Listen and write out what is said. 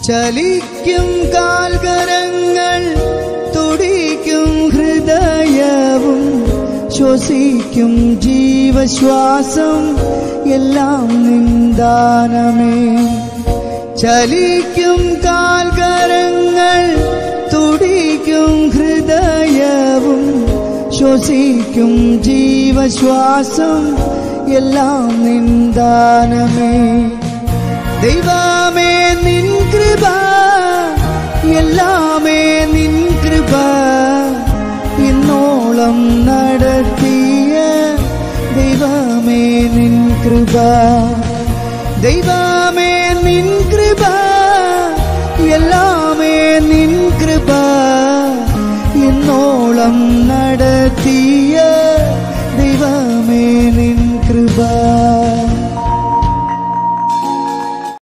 ചലിക്കും കാൽകരങ്ങൾ തുടിക്കും ഹൃദയവും ശ്വസിക്കും ജീവശ്വാസം എല്ലാം നിന്ദാനമേ ചലിക്കും കാൽകരങ്ങൾ തുടിക്കും ഹൃദയവും ശ്വസിക്കും ജീവശ്വാസം എല്ലാം നിന്ദാനമേ ദൈവമേ നിൻ കൃപ എല്ലാമേ നിൻ കൃപ ഇന്നോളം നടത്തിയ ദൈവമേ നിൻ കൃപ ദൈവ